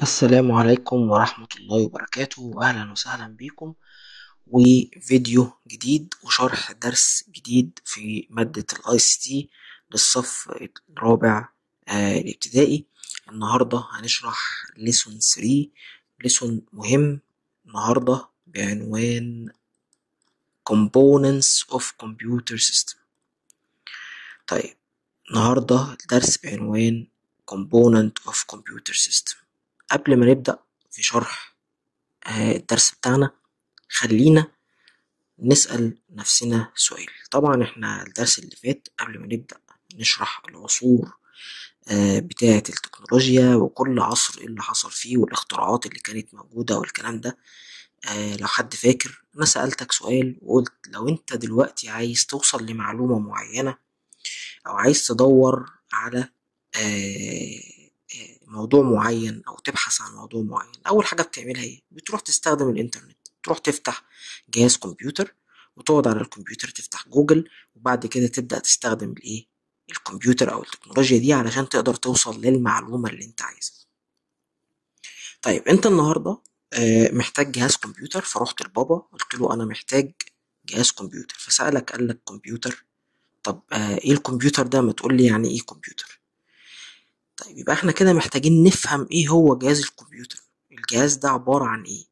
السلام عليكم ورحمة الله وبركاته أهلا وسهلا بكم وفيديو جديد وشرح درس جديد في مادة الاي سي تي للصف الرابع آه الابتدائي النهاردة هنشرح ليسون 3 ليسون مهم النهاردة بعنوان Components of Computer System طيب النهاردة الدرس بعنوان Component of Computer System قبل ما نبدأ في شرح آه، الدرس بتاعنا خلينا نسأل نفسنا سؤال طبعا احنا الدرس اللي فات قبل ما نبدأ نشرح العصور آه، بتاعة التكنولوجيا وكل عصر ايه اللي حصل فيه والاختراعات اللي كانت موجودة والكلام ده آه، لو حد فاكر انا سألتك سؤال وقلت لو انت دلوقتي عايز توصل لمعلومة معينة او عايز تدور على آه، آه، موضوع معين او تبحث عن موضوع معين اول حاجه بتعملها ايه بتروح تستخدم الانترنت تروح تفتح جهاز كمبيوتر وتقعد على الكمبيوتر تفتح جوجل وبعد كده تبدا تستخدم الايه الكمبيوتر او التكنولوجيا دي علشان تقدر توصل للمعلومه اللي انت عايزها طيب انت النهارده آه، محتاج جهاز كمبيوتر فرحت لبابا قلت له انا محتاج جهاز كمبيوتر فسألك قال لك كمبيوتر طب آه، ايه الكمبيوتر ده ما تقول لي يعني ايه كمبيوتر طيب يبقى احنا كده محتاجين نفهم ايه هو جهاز الكمبيوتر الجهاز ده عبارة عن ايه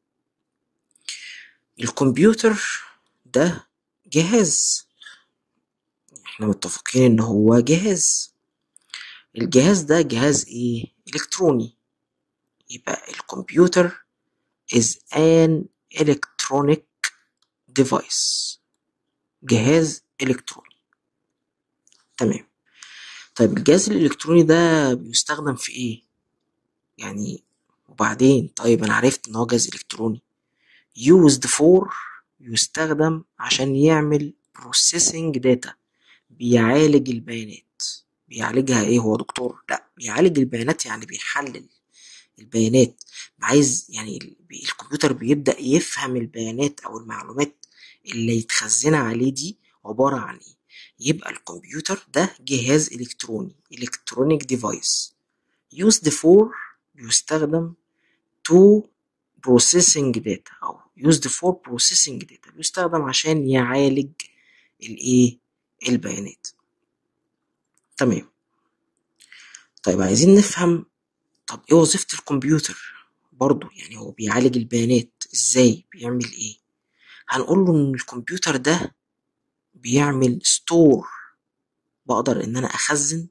الكمبيوتر ده جهاز احنا متفقين ان هو جهاز الجهاز ده جهاز ايه الكتروني يبقى الكمبيوتر is an electronic device جهاز الكتروني تمام طيب الجهاز الالكتروني ده بيستخدم في ايه يعني وبعدين طيب انا عرفت ان هو جهاز الكتروني used for يستخدم عشان يعمل processing data بيعالج البيانات بيعالجها ايه هو دكتور لا بيعالج البيانات يعني بيحلل البيانات عايز يعني ال- الكمبيوتر بيبدأ يفهم البيانات او المعلومات اللي يتخزنها عليه دي عبارة عن ايه يبقى الكمبيوتر ده جهاز الكتروني electronic device used for يستخدم to processing data او used for processing data بيستخدم عشان يعالج الايه البيانات تمام طيب عايزين نفهم طب ايه وظيفة الكمبيوتر برضو يعني هو بيعالج البيانات ازاي بيعمل ايه هنقول له ان الكمبيوتر ده بيعمل ستور بقدر ان انا اخزن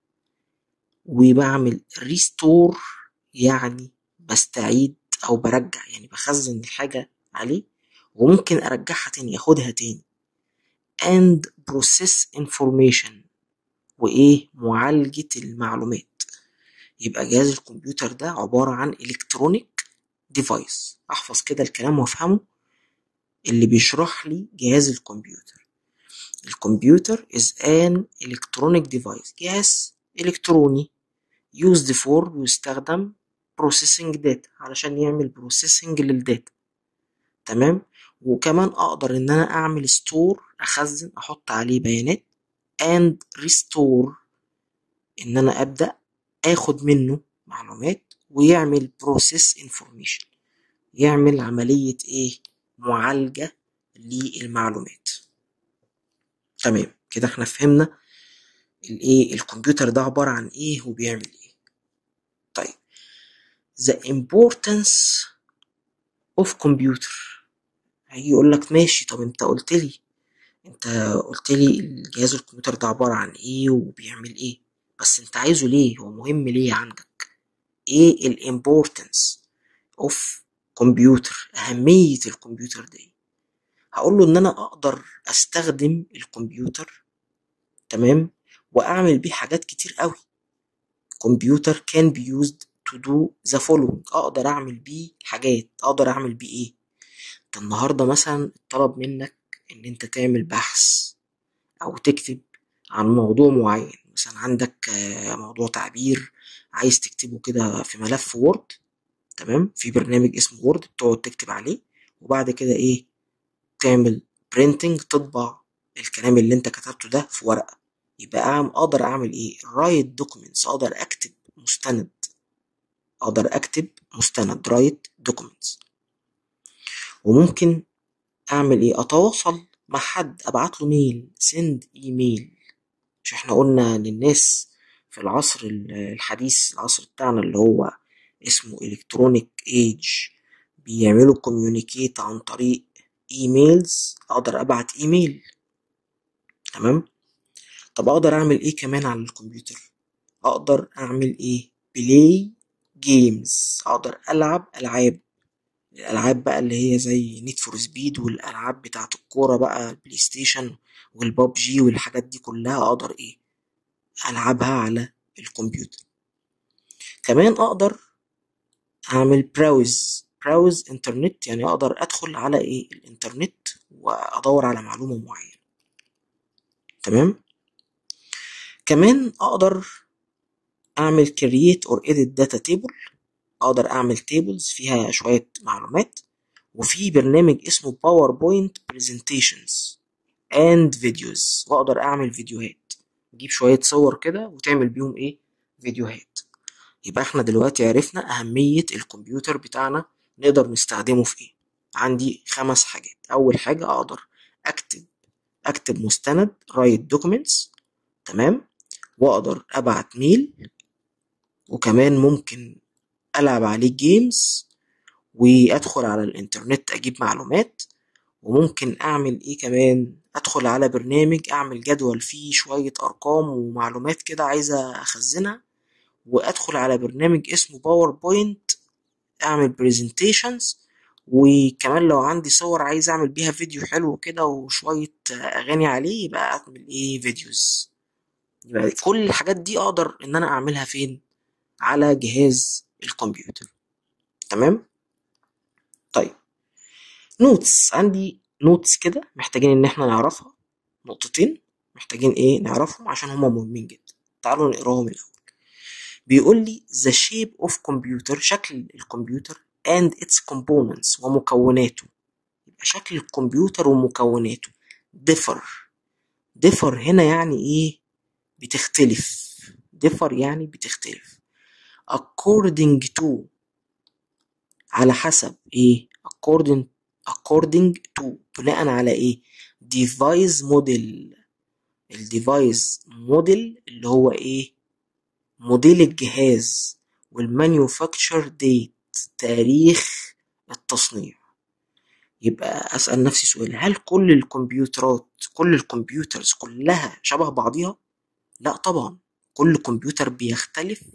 وبعمل ريستور يعني بستعيد او برجع يعني بخزن الحاجة عليه وممكن ارجعها تاني اخدها تاني and process information وايه معالجة المعلومات يبقى جهاز الكمبيوتر ده عبارة عن الكترونيك ديفايس احفظ كده الكلام وافهمه اللي بيشرح لي جهاز الكمبيوتر الكمبيوتر is an electronic device جهاز إلكتروني used for بيستخدم processing data علشان يعمل processing للداتا تمام وكمان أقدر إن أنا أعمل store أخزن أحط عليه بيانات and restore إن أنا أبدأ آخد منه معلومات ويعمل process information يعمل عملية إيه معالجة للمعلومات تمام كده احنا فهمنا الايه الكمبيوتر ده عبارة عن ايه وبيعمل ايه طيب the importance of computer هيجي يقول لك ماشي طب انت قلت لي انت قلت لي الجهاز الكمبيوتر ده عبارة عن ايه وبيعمل ايه بس انت عايزه ليه هو مهم ليه عندك ايه الامبورتنس اوف كمبيوتر اهمية الكمبيوتر ده ايه هقول له ان انا اقدر استخدم الكمبيوتر تمام واعمل بيه حاجات كتير قوي كمبيوتر can be used to do the following اقدر اعمل بيه حاجات اقدر اعمل بيه ايه انت النهارده مثلا طلب منك ان انت تعمل بحث او تكتب عن موضوع معين مثلا عندك آه، موضوع تعبير عايز تكتبه كده في ملف وورد تمام في برنامج اسمه وورد بتقعد تكتب عليه وبعد كده ايه تعمل برينتنج تطبع الكلام اللي انت كتبته ده في ورقة يبقى أعم- اقدر اعمل ايه رايت دوكيومنتس اقدر اكتب مستند اقدر اكتب مستند رايت دوكيومنتس وممكن اعمل ايه اتواصل مع حد ابعت له ميل سند ايميل مش احنا قلنا للناس في العصر الحديث العصر بتاعنا اللي هو اسمه الكترونيك ايج بيعملوا كوميونيكيت عن طريق ايميلز اقدر ابعت ايميل تمام طب اقدر اعمل ايه كمان على الكمبيوتر اقدر اعمل ايه بلاي جيمز اقدر العب العاب الالعاب بقى اللي هي زي نيد فور سبيد والالعاب بتاعه الكوره بقى البلاي ستيشن والبابجي والحاجات دي كلها اقدر ايه العبها على الكمبيوتر كمان اقدر اعمل براوز براوز انترنت يعني اقدر ادخل على ايه الانترنت وادور على معلومه معينه تمام كمان اقدر اعمل create or edit data table اقدر اعمل tables فيها شويه معلومات وفي برنامج اسمه باوربوينت برزنتيشنز اند فيديوز واقدر اعمل فيديوهات اجيب شويه صور كده وتعمل بيهم ايه فيديوهات يبقى احنا دلوقتي عرفنا اهميه الكمبيوتر بتاعنا نقدر نستخدمه في ايه عندي خمس حاجات اول حاجه اقدر اكتب اكتب مستند رايت دوكيومنتس تمام واقدر ابعت ميل وكمان ممكن العب عليه جيمز وادخل على الانترنت اجيب معلومات وممكن اعمل ايه كمان ادخل على برنامج اعمل جدول فيه شوية ارقام ومعلومات كده عايزة اخزنها وادخل على برنامج اسمه باوربوينت اعمل برزنتيشنز وكمان لو عندي صور عايز اعمل بيها فيديو حلو كده وشوية اغاني عليه يبقى اعمل ايه فيديوز يبقى كل الحاجات دي اقدر ان انا اعملها فين على جهاز الكمبيوتر تمام طيب نوتس عندي نوتس كده محتاجين ان احنا نعرفها نقطتين محتاجين ايه نعرفهم عشان هما مهمين جدا تعالوا نقراهم الاول بيقول لي the shape of computer شكل الكمبيوتر and its components ومكوناته يبقى شكل الكمبيوتر ومكوناته differ differ هنا يعني ايه بتختلف differ يعني بتختلف according to على حسب ايه according according to بناء على ايه device model الديفايس موديل اللي هو ايه موديل الجهاز والمانيوفاكتشر ديت تاريخ التصنيع يبقى اسال نفسي سؤال هل كل الكمبيوترات كل الكمبيوترز كلها شبه بعضيها لا طبعا كل كمبيوتر بيختلف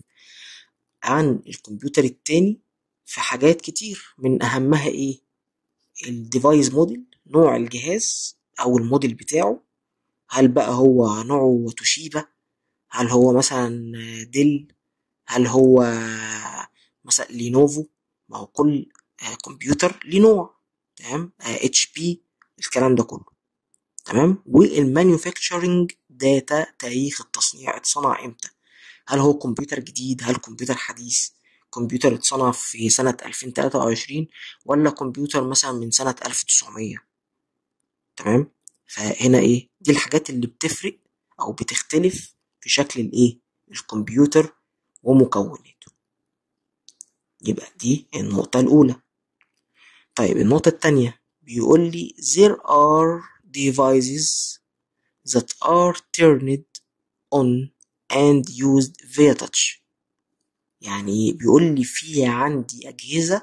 عن الكمبيوتر التاني في حاجات كتير من اهمها ايه الديفايس موديل نوع الجهاز او الموديل بتاعه هل بقى هو نوعه توشيبا هل هو مثلا ديل هل هو مثلا لينوفو ما هو كل كمبيوتر ليه نوع تمام اتش بي الكلام ده كله تمام والمانيوفاكتشرنج داتا تاريخ التصنيع اتصنع امتى هل هو كمبيوتر جديد هل كمبيوتر حديث كمبيوتر اتصنع في سنة 2023 ولا كمبيوتر مثلا من سنة 1900 تمام فهنا ايه دي الحاجات اللي بتفرق او بتختلف في شكل الايه الكمبيوتر ومكوناته يبقى دي النقطة الأولى طيب النقطة التانية بيقول لي there are devices that are turned on and used via touch يعني بيقول لي في عندي أجهزة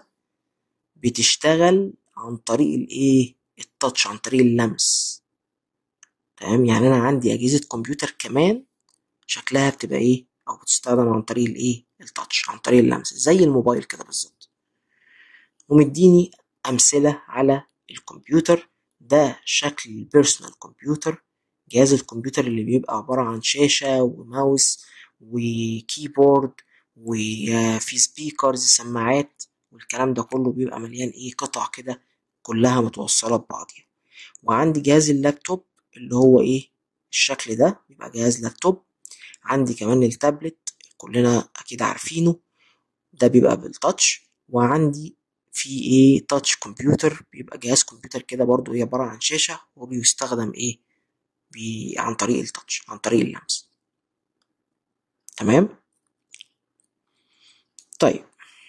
بتشتغل عن طريق الايه التاتش عن طريق اللمس تمام يعني انا عندي اجهزه كمبيوتر كمان شكلها بتبقى ايه او بتستخدم عن طريق الايه التاتش عن طريق اللمس زي الموبايل كده بالظبط ومديني امثله على الكمبيوتر ده شكل البيرسونال كمبيوتر جهاز الكمبيوتر اللي بيبقى عبارة عن شاشة وماوس وكيبورد وفي سبيكرز سماعات والكلام ده كله بيبقى مليان ايه قطع كده كلها متوصلة ببعضيها وعندي جهاز اللابتوب اللي هو ايه الشكل ده بيبقى جهاز لابتوب عندي كمان التابلت كلنا اكيد عارفينه ده بيبقى بالتاتش وعندي في ايه تاتش كمبيوتر بيبقى جهاز كمبيوتر كده برضو ايه عبارة عن شاشة وبيستخدم ايه بي عن طريق التاتش عن طريق اللمس تمام طيب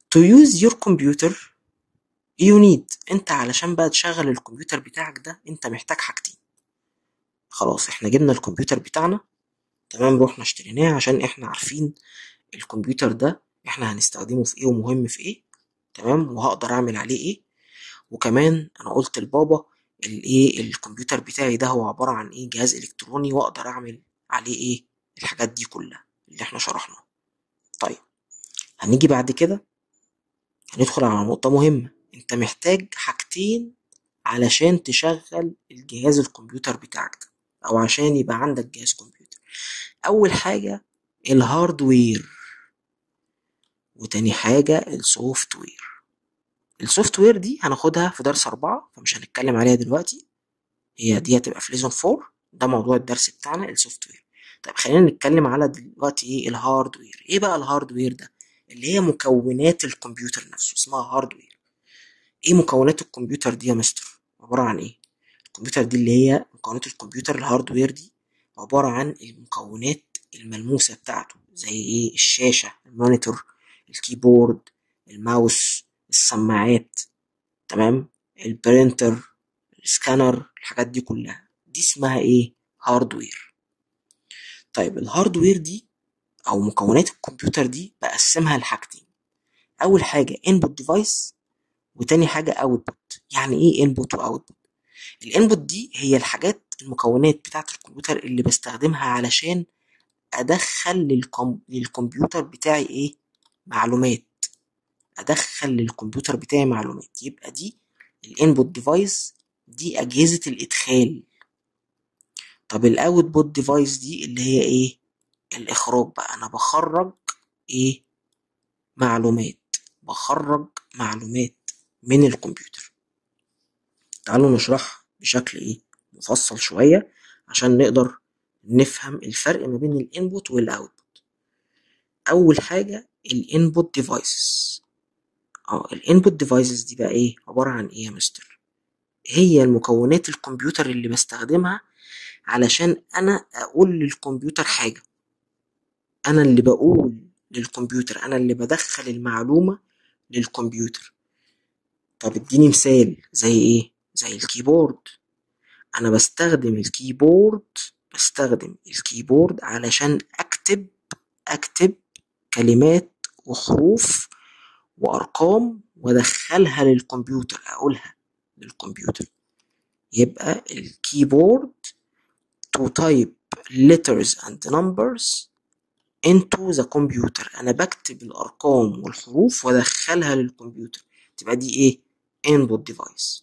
to use your computer you need انت علشان بقى تشغل الكمبيوتر بتاعك ده انت محتاج حاجتين خلاص احنا جبنا الكمبيوتر بتاعنا تمام رحنا اشتريناه عشان احنا عارفين الكمبيوتر ده احنا هنستخدمه في ايه ومهم في ايه تمام وهقدر اعمل عليه ايه وكمان انا قلت لبابا الايه الكمبيوتر بتاعي ده هو عبارة عن ايه جهاز الكتروني واقدر اعمل عليه ايه الحاجات دي كلها اللي احنا شرحناها طيب هنيجي بعد كده هندخل على نقطة مهمة انت محتاج حاجتين علشان تشغل الجهاز الكمبيوتر بتاعك ده او عشان يبقى عندك جهاز كمبيوتر اول حاجة الهاردوير وتاني حاجة السوفت وير السوفت وير دي هناخدها في درس أربعة فمش هنتكلم عليها دلوقتي هي دي هتبقى في ليزون فور ده موضوع الدرس بتاعنا السوفت وير طيب خلينا نتكلم على دلوقتي ايه الهاردوير ايه بقى الهاردوير ده اللي هي مكونات الكمبيوتر نفسه اسمها هاردوير ايه مكونات الكمبيوتر دي يا مستر عبارة عن ايه الكمبيوتر دي اللي هي مكونات الكمبيوتر الهاردوير دي عبارة عن المكونات الملموسة بتاعته زي ايه الشاشة المونيتور الكيبورد الماوس السماعات تمام البرينتر السكانر الحاجات دي كلها دي اسمها ايه هاردوير طيب الهاردوير دي او مكونات الكمبيوتر دي بقسمها لحاجتين اول حاجه انبوت ديفايس وتاني حاجه اوتبوت يعني ايه انبوت واوتبوت الانبوت دي هي الحاجات المكونات بتاعه الكمبيوتر اللي بستخدمها علشان ادخل للكم... للكمبيوتر بتاعي ايه معلومات ادخل للكمبيوتر بتاعي معلومات يبقى دي الانبوت ديفايس دي اجهزه الادخال طب الاوتبوت ديفايس دي اللي هي ايه الاخراج بقى انا بخرج ايه معلومات بخرج معلومات من الكمبيوتر تعالوا نشرح بشكل ايه مفصل شويه عشان نقدر نفهم الفرق ما بين الانبوت والاوتبوت اول حاجه الانبوت ديفايسز اه الانبوت ديفايسز دي بقى ايه عباره عن ايه يا مستر هي المكونات الكمبيوتر اللي بستخدمها علشان انا اقول للكمبيوتر حاجه انا اللي بقول للكمبيوتر انا اللي بدخل المعلومه للكمبيوتر طب اديني مثال زي ايه زي الكيبورد انا بستخدم الكيبورد بستخدم الكيبورد علشان اكتب اكتب كلمات وحروف وارقام وادخلها للكمبيوتر اقولها للكمبيوتر يبقى الكيبورد to type letters and numbers into the computer انا بكتب الارقام والحروف وادخلها للكمبيوتر تبقى دي ايه input device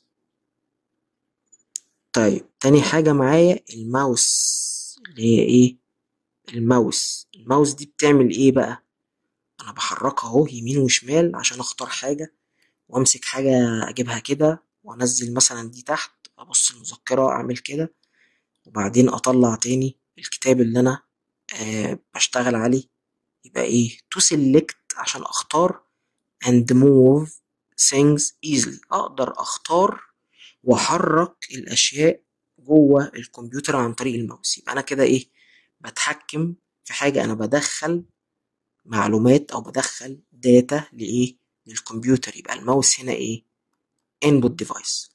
طيب تاني حاجة معايا الماوس اللي هي ايه الماوس الماوس دي بتعمل ايه بقى انا بحركها اهو يمين وشمال عشان اختار حاجة وامسك حاجة اجيبها كده وانزل مثلا دي تحت ابص المذكرة اعمل كده وبعدين اطلع تاني الكتاب اللي انا آه بشتغل عليه يبقى ايه to select عشان اختار and move things easily اقدر اختار واحرك الاشياء جوه الكمبيوتر عن طريق الماوس يبقى انا كده ايه بتحكم في حاجة انا بدخل معلومات او بدخل داتا لايه للكمبيوتر يبقى الماوس هنا ايه input device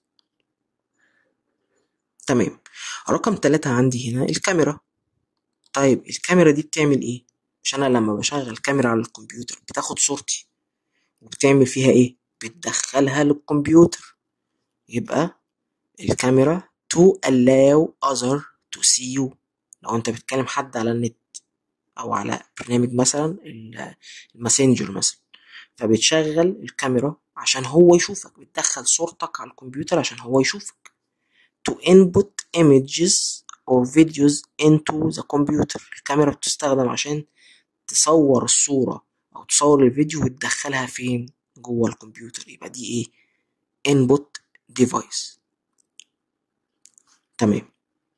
تمام رقم تلاتة عندي هنا الكاميرا طيب الكاميرا دي بتعمل ايه مش انا لما بشغل كاميرا على الكمبيوتر بتاخد صورتي وبتعمل فيها ايه بتدخلها للكمبيوتر يبقى الكاميرا to allow other to see you لو انت بتكلم حد على النت او على برنامج مثلا الماسنجر مثلا فبتشغل الكاميرا عشان هو يشوفك بتدخل صورتك على الكمبيوتر عشان هو يشوفك to input images or videos into the computer الكاميرا بتستخدم عشان تصور الصورة أو تصور الفيديو وتدخلها فين جوه الكمبيوتر يبقى دي إيه input device تمام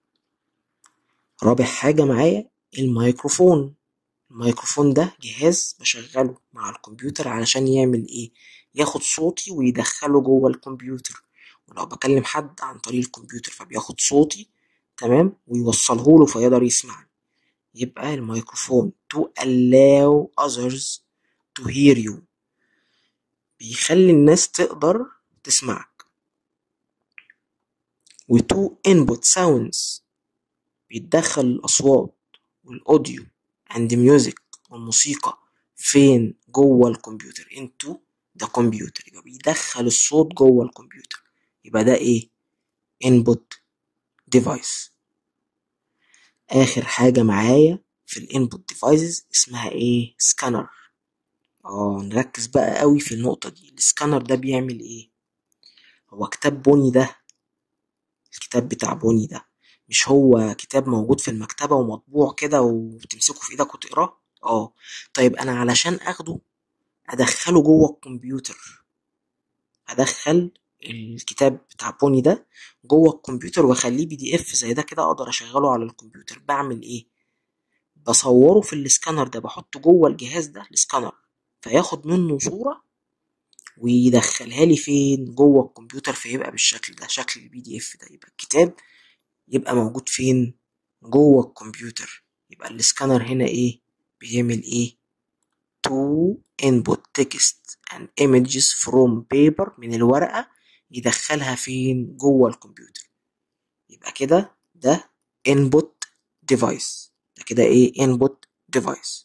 رابع حاجة معايا الميكروفون الميكروفون ده جهاز بشغله مع الكمبيوتر علشان يعمل ايه ياخد صوتي ويدخله جوه الكمبيوتر ولو بكلم حد عن طريق الكمبيوتر فبياخد صوتي تمام ويوصله له فيقدر يسمعني يبقى الميكروفون to allow others to hear you بيخلي الناس تقدر تسمعك وتو input sounds بيتدخل الأصوات والأوديو and music والموسيقى فين جوه الكمبيوتر into the computer يبقى بيدخل الصوت جوه الكمبيوتر يبقى ده ايه input device آخر حاجة معايا في الانبوت ديفايسز اسمها ايه سكانر اه نركز بقى قوي في النقطة دي السكانر ده بيعمل ايه هو كتاب بوني ده الكتاب بتاع بوني ده مش هو كتاب موجود في المكتبة ومطبوع كده وتمسكه في ايدك وتقراه اه طيب انا علشان اخده ادخله جوه الكمبيوتر ادخل الكتاب بتاع بوني ده جوه الكمبيوتر واخليه بي دي اف زي ده كده اقدر اشغله على الكمبيوتر بعمل ايه بصوره في السكانر ده بحطه جوه الجهاز ده السكانر فياخد منه صورة ويدخلها لي فين جوه الكمبيوتر فيبقى بالشكل ده شكل البي دي اف ده يبقى الكتاب يبقى موجود فين جوه الكمبيوتر يبقى السكانر هنا ايه بيعمل ايه to input text and images from paper من الورقة يدخلها فين جوه الكمبيوتر يبقى كده ده input device ده كده ايه input device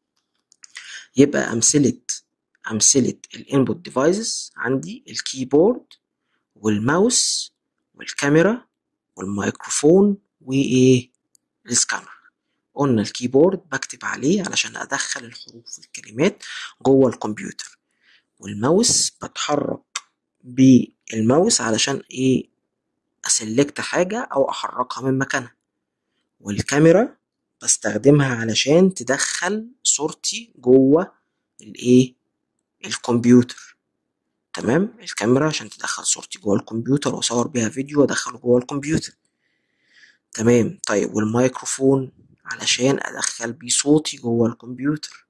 يبقى أمثلة أمثلة الانبوت ديفايسز عندي الكيبورد والماوس والكاميرا والميكروفون وإيه السكانر قلنا الكيبورد بكتب عليه علشان أدخل الحروف والكلمات جوه الكمبيوتر والماوس بتحرك بالماوس علشان إيه أسلكت حاجة أو أحركها من مكانها والكاميرا بستخدمها علشان تدخل صورتي جوه الايه الكمبيوتر تمام الكاميرا عشان تدخل صورتي جوه الكمبيوتر واصور بيها فيديو وادخله جوه الكمبيوتر تمام طيب والميكروفون علشان ادخل بيه صوتي جوه الكمبيوتر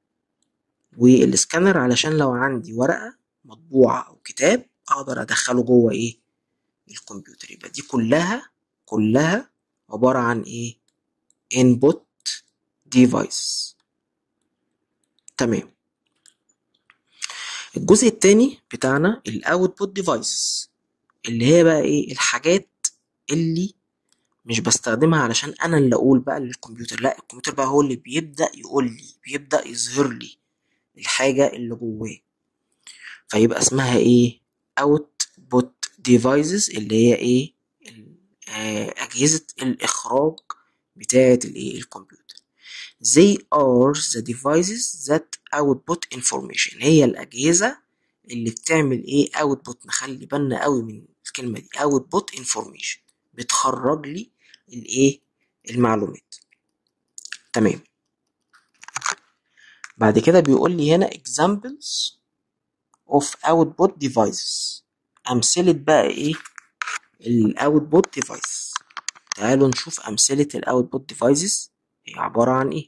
والسكانر علشان لو عندي ورقة مطبوعة او كتاب اقدر ادخله جوه ايه الكمبيوتر يبقى دي كلها كلها عبارة عن ايه input device تمام الجزء التاني بتاعنا الاوتبوت ديفايس اللي هي بقى ايه الحاجات اللي مش بستخدمها علشان انا اللي اقول بقى للكمبيوتر لا الكمبيوتر بقى هو اللي بيبدأ يقول لي بيبدأ يظهر لي الحاجة اللي جواه فيبقى اسمها ايه output devices اللي هي ايه أجهزة الإخراج بتاعة الإيه الكمبيوتر they are the devices that output information هي الأجهزة اللي بتعمل إيه output نخلي بالنا قوي من الكلمة دي output information بتخرج لي الإيه المعلومات تمام بعد كده بيقول لي هنا examples of output devices أمثلة بقى إيه الاوتبوت ديفايس تعالوا نشوف أمثلة الاوتبوت ديفايسز هي عبارة عن إيه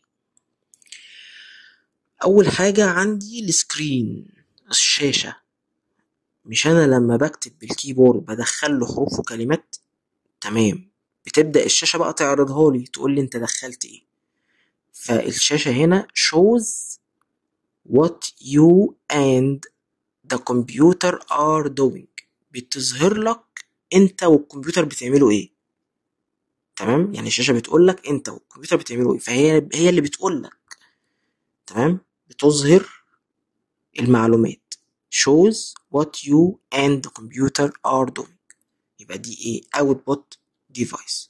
أول حاجة عندي السكرين الشاشة مش أنا لما بكتب بالكيبورد بدخل له حروف وكلمات تمام بتبدأ الشاشة بقى تعرضها لي تقول لي أنت دخلت إيه فالشاشة هنا shows what you and the computer are doing بتظهر لك انت والكمبيوتر بتعملوا ايه تمام يعني الشاشه بتقول لك انت والكمبيوتر بتعملوا ايه فهي هي اللي بتقول لك تمام بتظهر المعلومات shows what you and the computer are doing يبقى دي ايه output device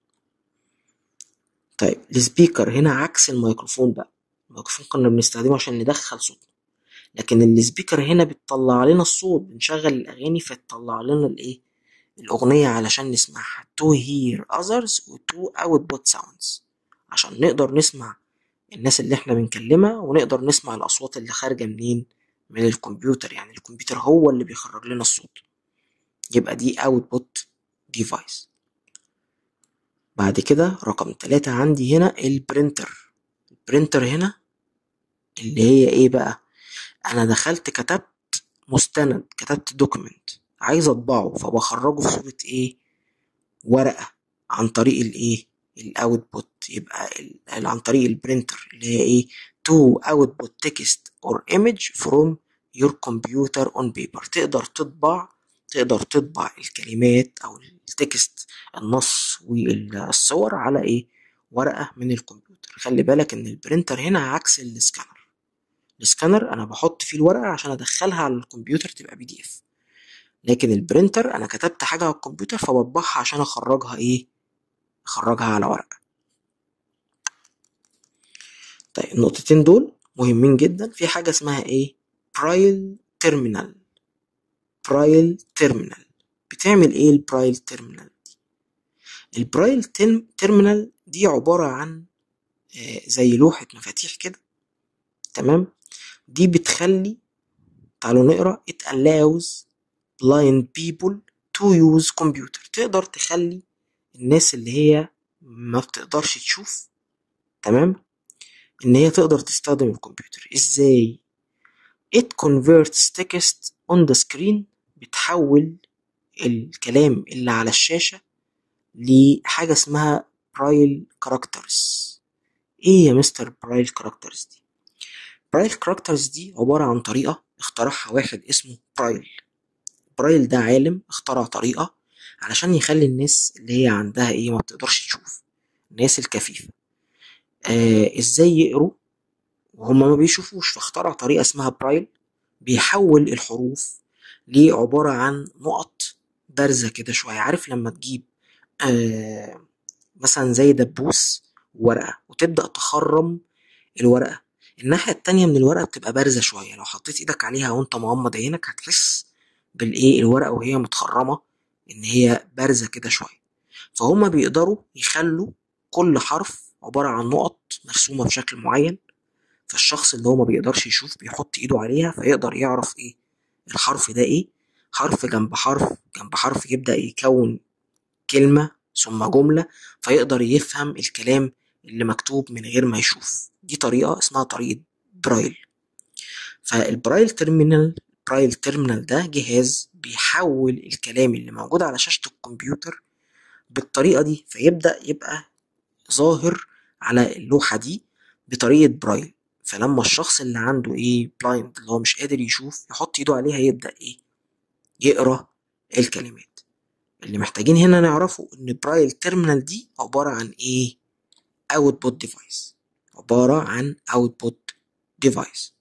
طيب السبيكر هنا عكس الميكروفون بقى الميكروفون كنا بنستخدمه عشان ندخل صوت لكن السبيكر هنا بتطلع لنا الصوت بنشغل الاغاني فتطلع لنا الايه الأغنية علشان نسمعها to hear others و to output sounds عشان نقدر نسمع الناس اللي احنا بنكلمها ونقدر نسمع الأصوات اللي خارجة منين من الكمبيوتر يعني الكمبيوتر هو اللي بيخرج لنا الصوت يبقى دي output device بعد كده رقم تلاتة عندي هنا البرينتر البرينتر هنا اللي هي ايه بقى انا دخلت كتبت مستند كتبت دوكيمنت عايز اطبعه فبخرجه في صورة ايه ورقة عن طريق الايه الاوتبوت يبقى ال... عن طريق البرينتر اللي هي ايه to output text or image from your computer on paper تقدر تطبع تقدر تطبع الكلمات او التكست النص والصور على ايه ورقة من الكمبيوتر خلي بالك ان البرينتر هنا عكس السكانر السكانر انا بحط فيه الورقة عشان ادخلها على الكمبيوتر تبقى بي دي اف لكن البرينتر انا كتبت حاجة على الكمبيوتر فبطبعها عشان اخرجها ايه اخرجها على ورقة طيب النقطتين دول مهمين جدا في حاجة اسمها ايه برايل تيرمينال برايل تيرمينال بتعمل ايه البرايل تيرمينال دي البرايل تيرمينال دي عبارة عن آه زي لوحة مفاتيح كده تمام دي بتخلي تعالوا نقرا it allows blind people to use computer تقدر تخلي الناس اللي هي ما بتقدرش تشوف تمام ان هي تقدر تستخدم الكمبيوتر ازاي it converts text on the screen بتحول الكلام اللي على الشاشة لحاجة اسمها برايل كاركترز ايه يا مستر برايل كاركترز دي برايل كاركترز دي عبارة عن طريقة اخترعها واحد اسمه برايل برايل ده عالم اخترع طريقة علشان يخلي الناس اللي هي عندها ايه ما بتقدرش تشوف الناس الكفيفة آه ازاي يقروا وهما ما بيشوفوش فاخترع طريقة اسمها برايل بيحول الحروف لعبارة عن نقط بارزة كده شوية عارف لما تجيب آه مثلا زي دبوس ورقة وتبدأ تخرم الورقة الناحية التانية من الورقة بتبقى بارزة شوية لو حطيت ايدك عليها وانت مغمض عينك هتحس بالايه الورقة وهي متخرمة ان هي بارزة كده شوية فهما بيقدروا يخلوا كل حرف عبارة عن نقط مرسومة بشكل معين فالشخص اللي هو ما بيقدرش يشوف بيحط ايده عليها فيقدر يعرف ايه الحرف ده ايه حرف جنب حرف جنب حرف يبدأ يكون كلمة ثم جملة فيقدر يفهم الكلام اللي مكتوب من غير ما يشوف دي طريقة اسمها طريقة برايل فالبرايل تيرمينال برايل تيرمينال ده جهاز بيحول الكلام اللي موجود على شاشة الكمبيوتر بالطريقة دي فيبدأ يبقى ظاهر على اللوحة دي بطريقة برايل فلما الشخص اللي عنده ايه بلايند اللي هو مش قادر يشوف يحط ايده عليها يبدأ ايه يقرا الكلمات اللي محتاجين هنا نعرفه ان برايل تيرمينال دي عبارة عن ايه اوتبوت ديفايس عبارة عن اوتبوت ديفايس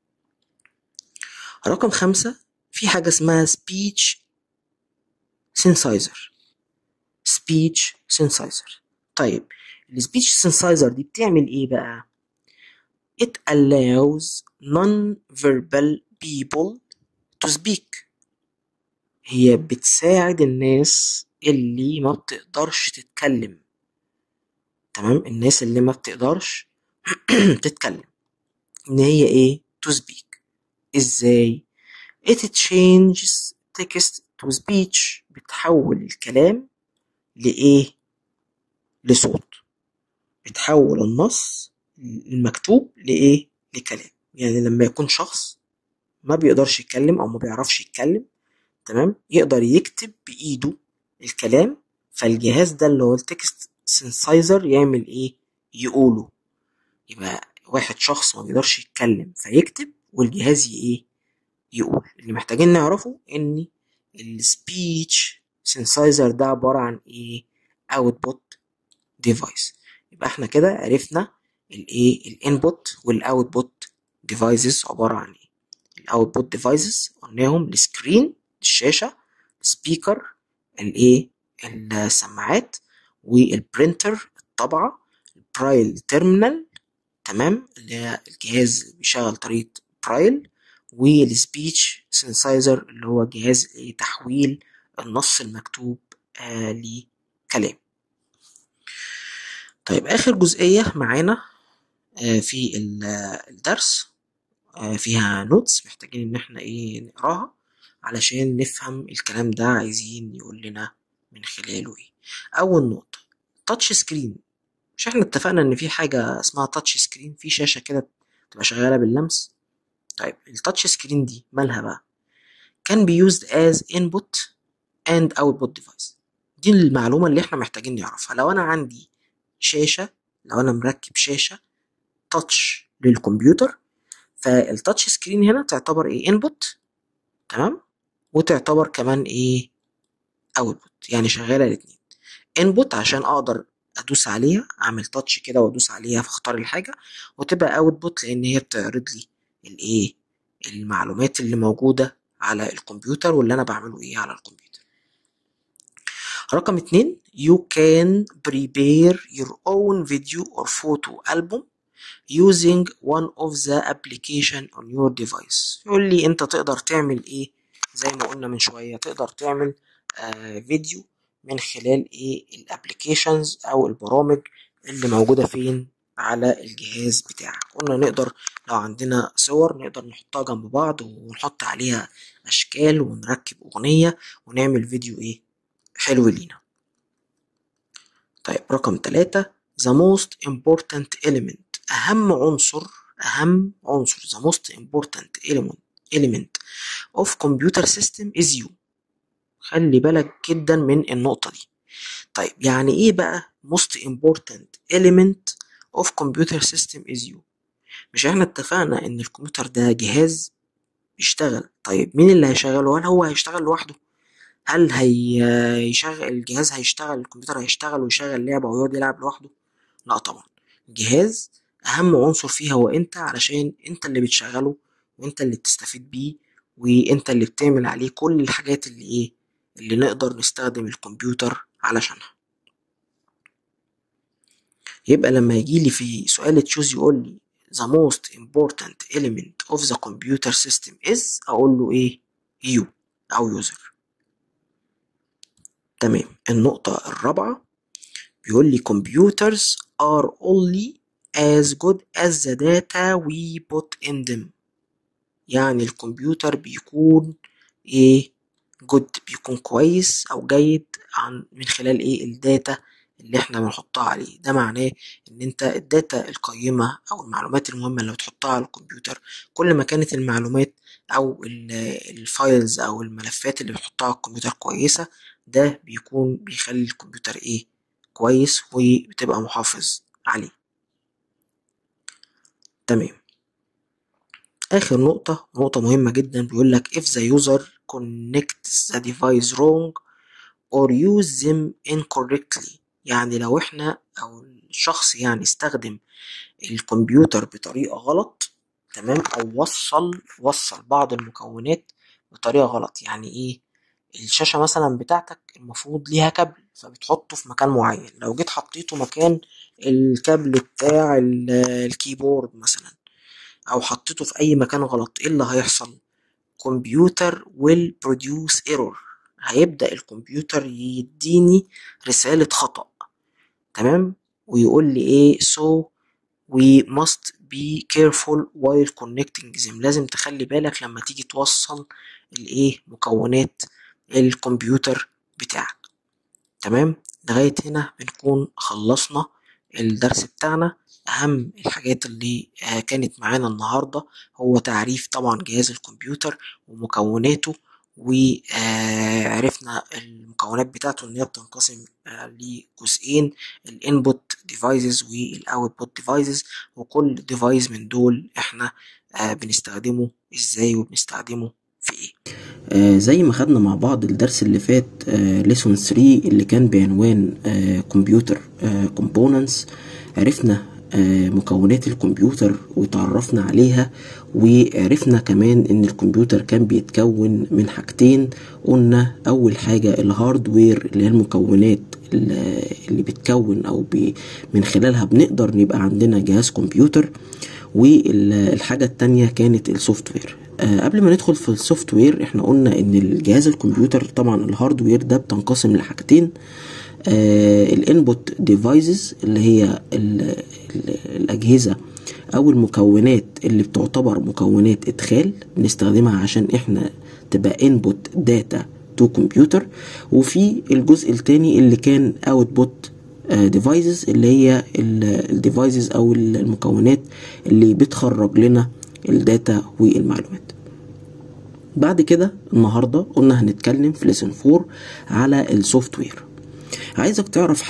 رقم خمسة في حاجة اسمها speech synthesizer speech synthesizer طيب السبيتش سينسايزر دي بتعمل ايه بقى it allows non-verbal people to speak هي بتساعد الناس اللي ما بتقدرش تتكلم تمام الناس اللي ما بتقدرش تتكلم ان هي ايه to speak ازاي it changes text to speech بتحول الكلام لايه لصوت بتحول النص المكتوب لايه لكلام يعني لما يكون شخص ما بيقدرش يتكلم او ما بيعرفش يتكلم تمام يقدر يكتب بايده الكلام فالجهاز ده اللي هو التكست سينسايزر يعمل ايه يقوله يبقى واحد شخص ما بيقدرش يتكلم فيكتب والجهاز ايه يقول اللي محتاجين نعرفه ان السبيتش سينسايزر ده عبارة عن ايه اوتبوت ديفايس يبقى احنا كده عرفنا الايه الانبوت والاوتبوت ديفايسز عبارة عن ايه الاوتبوت ديفايسز قلناهم السكرين الشاشة السبيكر الايه السماعات والبرينتر الطبعة البرايل تيرمينال تمام اللي هي الجهاز اللي بيشغل طريقة برايل والسبيتش سينسايزر اللي هو جهاز تحويل النص المكتوب آه لكلام طيب آخر جزئية معانا آه في الدرس آه فيها نوتس محتاجين إن احنا إيه نقراها علشان نفهم الكلام ده عايزين يقول لنا من خلاله إيه أول نقطة تاتش سكرين مش احنا اتفقنا إن في حاجة اسمها تاتش سكرين في شاشة كده تبقى شغالة باللمس طيب التاتش سكرين دي مالها بقى كان بي used as input and output device دي المعلومة اللي احنا محتاجين نعرفها لو انا عندي شاشة لو انا مركب شاشة تاتش للكمبيوتر فالتاتش سكرين هنا تعتبر ايه انبوت تمام وتعتبر كمان ايه اوتبوت يعني شغاله الاثنين انبوت عشان اقدر ادوس عليها اعمل تاتش كده وادوس عليها فاختار الحاجه وتبقى اوتبوت لان هي بتعرض لي الايه المعلومات اللي موجوده على الكمبيوتر واللي انا بعمله ايه على الكمبيوتر رقم اتنين you can prepare your own video or photo album using one of the application on your device يقول لي انت تقدر تعمل ايه زي ما قلنا من شويه تقدر تعمل آه فيديو من خلال ايه الابليكيشنز او البرامج اللي موجوده فين على الجهاز بتاعك قلنا نقدر لو عندنا صور نقدر نحطها جنب بعض ونحط عليها اشكال ونركب اغنيه ونعمل فيديو ايه حلو لينا طيب رقم ثلاثة the most important element أهم عنصر أهم عنصر the most important element element of computer system is you خلي بالك جدا من النقطة دي طيب يعني ايه بقى most important element of computer system is you مش احنا اتفقنا ان الكمبيوتر ده جهاز بيشتغل طيب مين اللي هيشغله هل هو هيشتغل لوحده هل هيشغل الجهاز هيشتغل الكمبيوتر هيشتغل ويشغل لعبة ويقعد يلعب لوحده لا طبعا الجهاز اهم عنصر فيه هو انت علشان انت اللي بتشغله وانت اللي بتستفيد بيه وانت اللي بتعمل عليه كل الحاجات اللي ايه اللي نقدر نستخدم الكمبيوتر علشانها يبقى لما يجيلي في سؤال تشوز يقول لي the most important element of the computer system is اقول له ايه you او user تمام النقطة الرابعة بيقول لي computers are only as good as the data we put in them يعني الكمبيوتر بيكون ايه جود بيكون كويس او جيد عن من خلال ايه الداتا اللي احنا بنحطها عليه ده معناه ان انت الداتا القيمة او المعلومات المهمة اللي بتحطها على الكمبيوتر كل ما كانت المعلومات او الفايلز او الملفات اللي بتحطها على الكمبيوتر كويسة ده بيكون بيخلي الكمبيوتر ايه كويس وبتبقى محافظ عليه تمام اخر نقطة نقطة مهمة جدا بيقول لك if the user connects the device wrong or use them incorrectly يعني لو احنا او الشخص يعني استخدم الكمبيوتر بطريقة غلط تمام او وصل وصل بعض المكونات بطريقة غلط يعني ايه الشاشة مثلا بتاعتك المفروض ليها كابل فبتحطه في مكان معين لو جيت حطيته مكان الكابل بتاع الكيبورد مثلا او حطيته في اي مكان غلط ايه اللي هيحصل كمبيوتر will produce error هيبدأ الكمبيوتر يديني رسالة خطأ تمام ويقول لي ايه so we must be careful while connecting them لازم تخلي بالك لما تيجي توصل الايه مكونات الكمبيوتر بتاعك تمام لغاية هنا بنكون خلصنا الدرس بتاعنا أهم الحاجات اللي كانت معانا النهاردة هو تعريف طبعا جهاز الكمبيوتر ومكوناته وعرفنا المكونات بتاعته ان هي بتنقسم لجزئين الانبوت ديفايسز والاوتبوت ديفايسز وكل ديفايس من دول احنا بنستخدمه ازاي وبنستخدمه في ايه آه زي ما خدنا مع بعض الدرس اللي فات آه ليسون 3 اللي كان بعنوان كمبيوتر كومبوننتس عرفنا آه مكونات الكمبيوتر وتعرفنا عليها وعرفنا كمان ان الكمبيوتر كان بيتكون من حاجتين قلنا اول حاجة الهاردوير اللي هي المكونات اللي بتكون او بي من خلالها بنقدر نبقى عندنا جهاز كمبيوتر والحاجة التانية كانت السوفت وير أه قبل ما ندخل في السوفت وير احنا قلنا ان الجهاز الكمبيوتر طبعا الهاردوير ده بتنقسم لحاجتين آه الانبوت ديفايسز اللي هي ال ال الاجهزه او المكونات اللي بتعتبر مكونات ادخال بنستخدمها عشان احنا تبقى انبوت داتا تو كمبيوتر وفي الجزء التاني اللي كان اوتبوت ديفايسز اللي هي الديفايسز او المكونات اللي بتخرج لنا الداتا والمعلومات بعد كده النهاردة قلنا هنتكلم في ليسن 4 على السوفت وير عايزك تعرف حاجة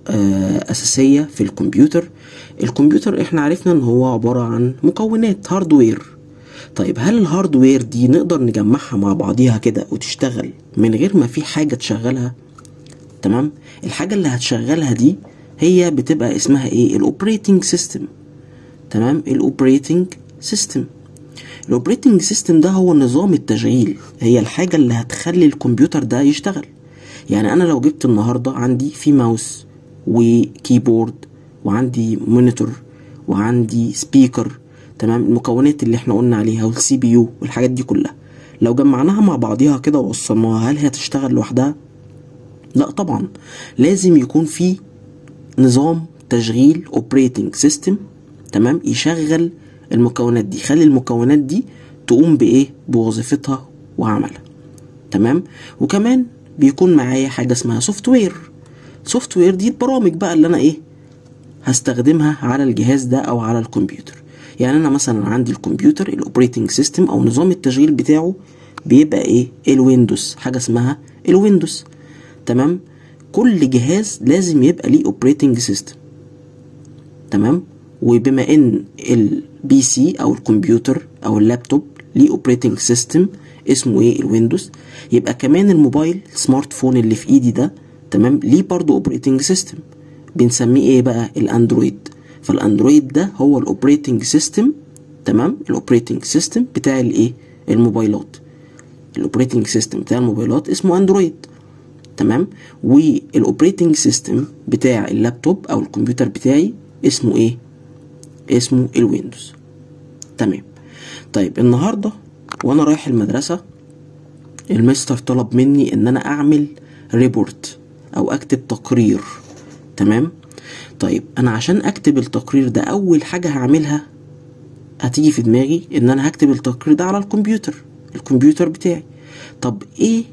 آه، أساسية في الكمبيوتر الكمبيوتر احنا عرفنا ان هو عبارة عن مكونات هاردوير طيب هل الهاردوير دي نقدر نجمعها مع بعضيها كده وتشتغل من غير ما في حاجة تشغلها تمام الحاجة اللي هتشغلها دي هي بتبقى اسمها ايه الاوبريتنج سيستم تمام الاوبريتنج سيستم الاوبريتنج سيستم ده هو نظام التشغيل هي الحاجة اللي هتخلي الكمبيوتر ده يشتغل يعني انا لو جبت النهاردة عندي في ماوس وكيبورد وعندي مونيتور وعندي سبيكر تمام المكونات اللي احنا قلنا عليها والسي بي يو والحاجات دي كلها لو جمعناها مع بعضيها كده ووصلناها هل هي هتشتغل لوحدها لا طبعا لازم يكون في نظام تشغيل اوبريتنج سيستم تمام يشغل المكونات دي يخلي المكونات دي تقوم بايه بوظيفتها وعملها تمام وكمان بيكون معايا حاجه اسمها سوفت وير سوفت وير دي البرامج بقى اللي انا ايه هستخدمها على الجهاز ده او على الكمبيوتر يعني انا مثلا عندي الكمبيوتر الاوبريتنج سيستم او نظام التشغيل بتاعه بيبقى ايه الويندوز حاجه اسمها الويندوز تمام كل جهاز لازم يبقى ليه اوبريتنج سيستم تمام وبما ان البي سي او الكمبيوتر او اللابتوب ليه اوبريتنج سيستم اسمه ايه الويندوز يبقى كمان الموبايل سمارت فون اللي في ايدي ده تمام ليه برضه اوبريتنج سيستم بنسميه ايه بقى الاندرويد فالاندرويد ده هو الاوبريتنج سيستم تمام الاوبريتنج سيستم بتاع الايه الموبايلات الاوبريتنج سيستم بتاع الموبايلات اسمه اندرويد تمام والاوبريتنج سيستم بتاع اللابتوب او الكمبيوتر بتاعي اسمه ايه اسمه الويندوز تمام طيب النهارده وانا رايح المدرسه المستر طلب مني ان انا اعمل ريبورت او اكتب تقرير تمام طيب انا عشان اكتب التقرير ده اول حاجه هعملها هتيجي في دماغي ان انا هكتب التقرير ده على الكمبيوتر الكمبيوتر بتاعي طب ايه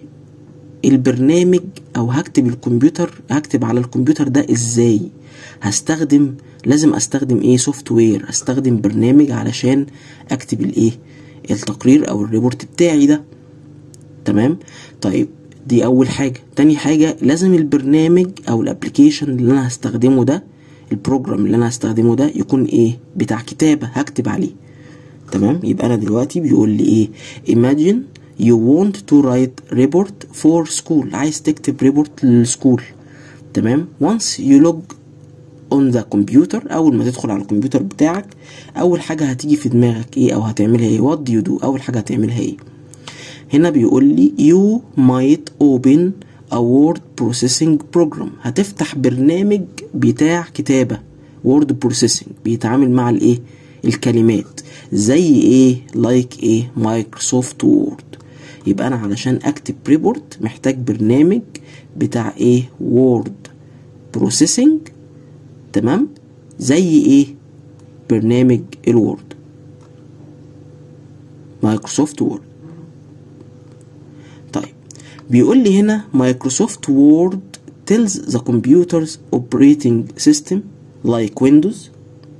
البرنامج او هكتب الكمبيوتر هكتب على الكمبيوتر ده ازاي هستخدم لازم استخدم ايه سوفت وير استخدم برنامج علشان اكتب الايه التقرير او الريبورت بتاعي ده تمام طيب دي اول حاجه تاني حاجه لازم البرنامج او الابلكيشن اللي انا هستخدمه ده البروجرام اللي انا هستخدمه ده يكون ايه بتاع كتابه هكتب عليه تمام يبقى انا دلوقتي بيقول لي ايه imagine you want to write report for school عايز تكتب ريبورت للسكول تمام once you log on the computer اول ما تدخل على الكمبيوتر بتاعك اول حاجه هتيجي في دماغك ايه او هتعملها ايه what do you do اول حاجه هتعملها ايه هنا بيقول لي you might open a word processing program هتفتح برنامج بتاع كتابة word processing بيتعامل مع الايه الكلمات زي ايه like ايه مايكروسوفت وورد يبقى انا علشان اكتب ريبورت محتاج برنامج بتاع ايه وورد بروسيسنج تمام زي ايه برنامج الوورد مايكروسوفت وورد طيب بيقول لي هنا مايكروسوفت وورد tells the computer's operating system like Windows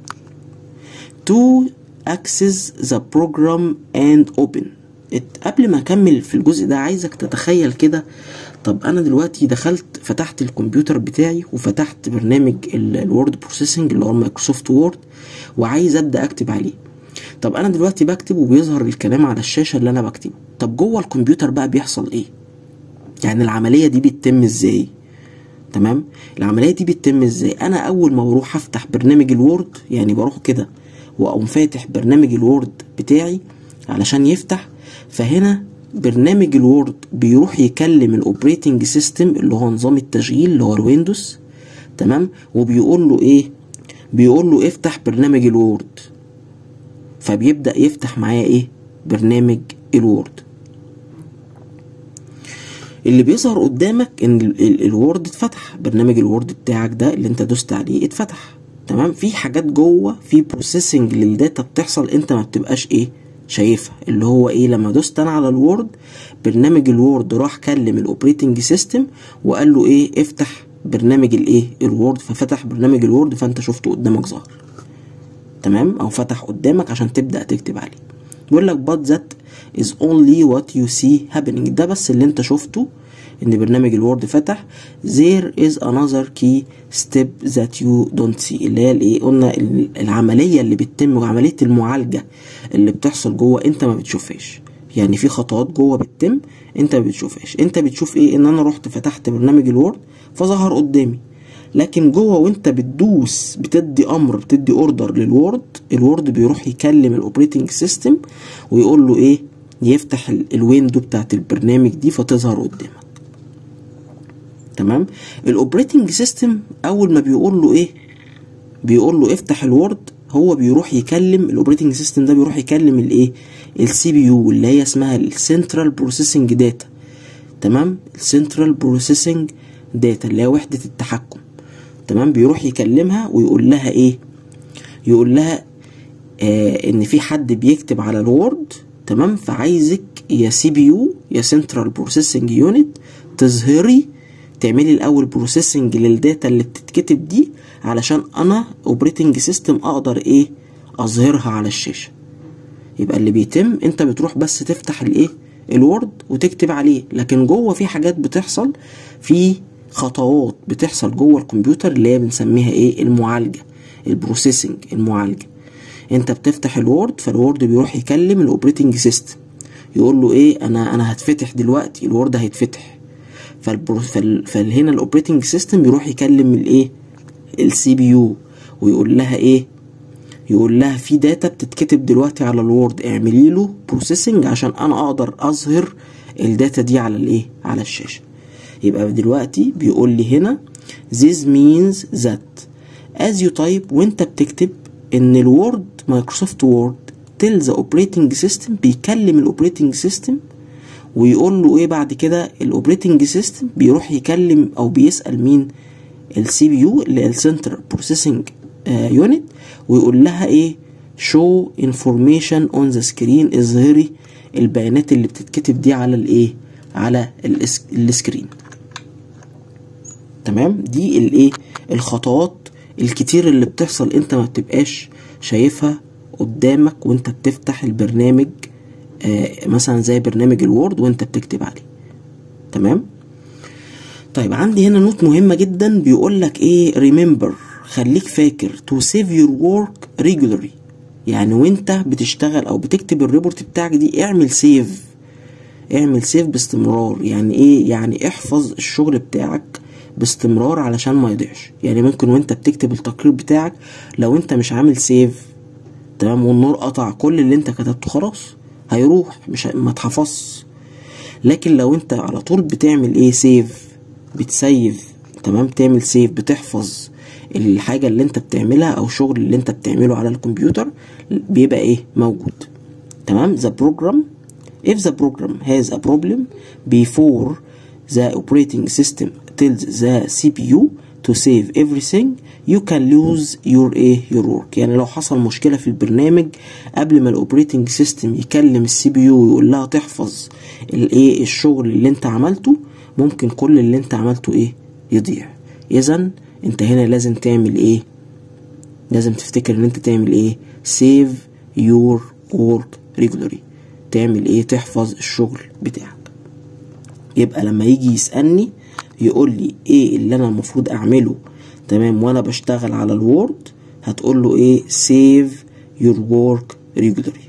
to access the program and open ات- قبل ما اكمل في الجزء ده عايزك تتخيل كده طب انا دلوقتي دخلت فتحت الكمبيوتر بتاعي وفتحت برنامج الوورد بروسيسنج اللي هو مايكروسوفت وورد وعايز ابدا اكتب عليه طب انا دلوقتي بكتب وبيظهر الكلام على الشاشه اللي انا بكتبه طب جوه الكمبيوتر بقى بيحصل ايه يعني العمليه دي بتتم ازاي تمام العمليه دي بتتم ازاي انا اول ما بروح افتح برنامج الوورد يعني بروح كده واقوم فاتح برنامج الوورد بتاعي علشان يفتح فهنا برنامج الوورد بيروح يكلم الاوبريتنج سيستم اللي هو نظام التشغيل اللي هو الويندوز تمام وبيقول له ايه بيقول له افتح برنامج الوورد فبيبدأ يفتح معايا ايه برنامج الوورد اللي بيظهر قدامك ان ال- ال- الوورد اتفتح برنامج الوورد بتاعك ده اللي انت دوست عليه اتفتح تمام في حاجات جوه في بروسيسنج للداتا بتحصل انت ما بتبقاش ايه شايفها اللي هو ايه لما دوست انا على الوورد برنامج الوورد راح كلم الاوبريتنج سيستم وقال له ايه افتح برنامج الايه الوورد ففتح برنامج الوورد فانت شفته قدامك ظهر تمام او فتح قدامك عشان تبدا تكتب عليه بيقول لك but that is only what you see happening ده بس اللي انت شفته ان برنامج الوورد فتح there is another key step that you don't see اللي هي الايه قلنا العمليه اللي بتتم وعمليه المعالجه اللي بتحصل جوه انت ما بتشوفهاش يعني في خطوات جوه بتتم انت ما بتشوفهاش انت بتشوف ايه ان انا رحت فتحت برنامج الوورد فظهر قدامي لكن جوه وانت بتدوس بتدي امر بتدي اوردر للوورد الوورد بيروح يكلم الاوبريتنج سيستم ويقول له ايه يفتح الويندو بتاعت البرنامج دي فتظهر قدامك تمام الاوبريتنج سيستم اول ما بيقول له ايه بيقول له افتح الوورد هو بيروح يكلم الاوبريتنج سيستم ده بيروح يكلم الايه السي بي يو اللي هي اسمها السنترال بروسيسنج داتا تمام السنترال بروسيسنج داتا اللي هي وحده التحكم تمام بيروح يكلمها ويقول لها ايه يقول لها آه ان في حد بيكتب على الوورد تمام فعايزك يا سي بي يو يا سنترال بروسيسنج يونت تظهري تعملي الاول بروسيسنج للداتا اللي بتتكتب دي علشان انا اوبريتنج سيستم اقدر ايه اظهرها على الشاشه يبقى اللي بيتم انت بتروح بس تفتح الايه الوورد وتكتب عليه لكن جوه في حاجات بتحصل في خطوات بتحصل جوه الكمبيوتر اللي هي بنسميها ايه المعالجه البروسيسنج المعالجه انت بتفتح الوورد فالوورد بيروح يكلم الاوبريتنج سيستم يقول له ايه انا انا هتفتح دلوقتي الوورد هيتفتح فالبرو فال فهنا الاوبريتنج سيستم بيروح يكلم الايه السي بي يو ويقول لها ايه يقول لها في داتا بتتكتب دلوقتي على الوورد اعملي له بروسيسنج عشان انا اقدر اظهر الداتا دي على الايه على الشاشه يبقى دلوقتي بيقول لي هنا this means that as you type وانت بتكتب ان الوورد مايكروسوفت وورد تيل ذا اوبريتنج سيستم بيكلم الاوبريتنج سيستم ويقول له ايه بعد كده الاوبريتنج سيستم بيروح يكلم او بيسال مين السي بي يو اللي هي السنتر بروسيسنج يونت ويقول لها ايه show information on the screen اظهري البيانات اللي بتتكتب دي على الايه على السكرين تمام دي الايه الخطوات الكتير اللي بتحصل انت ما بتبقاش شايفها قدامك وانت بتفتح البرنامج آه مثلا زي برنامج الوورد وانت بتكتب عليه تمام طيب عندي هنا نوت مهمة جدا بيقول لك ايه remember خليك فاكر to save your work regularly يعني وانت بتشتغل او بتكتب الريبورت بتاعك دي اعمل سيف اعمل سيف باستمرار يعني ايه يعني احفظ الشغل بتاعك باستمرار علشان ما يضيعش يعني ممكن وانت بتكتب التقرير بتاعك لو انت مش عامل سيف تمام والنور قطع كل اللي انت كتبته خلاص هيروح مش ما اتحفظش لكن لو انت على طول بتعمل ايه سيف بتسيف تمام تعمل سيف بتحفظ الحاجة اللي انت بتعملها او شغل اللي انت بتعمله على الكمبيوتر بيبقى ايه موجود تمام the program if the program has a problem before the operating system tells the CPU to save everything you can lose your ايه your work يعني لو حصل مشكلة في البرنامج قبل ما الاوبريتنج سيستم يكلم السي بي يو ويقول لها تحفظ الايه الشغل اللي انت عملته ممكن كل اللي انت عملته ايه يضيع اذا انت هنا لازم تعمل ايه لازم تفتكر ان انت تعمل ايه save your work regularly تعمل ايه تحفظ الشغل بتاعك يبقى لما يجي يسألني يقول لي ايه اللي انا المفروض اعمله تمام وانا بشتغل على الوورد هتقول له ايه save your work regularly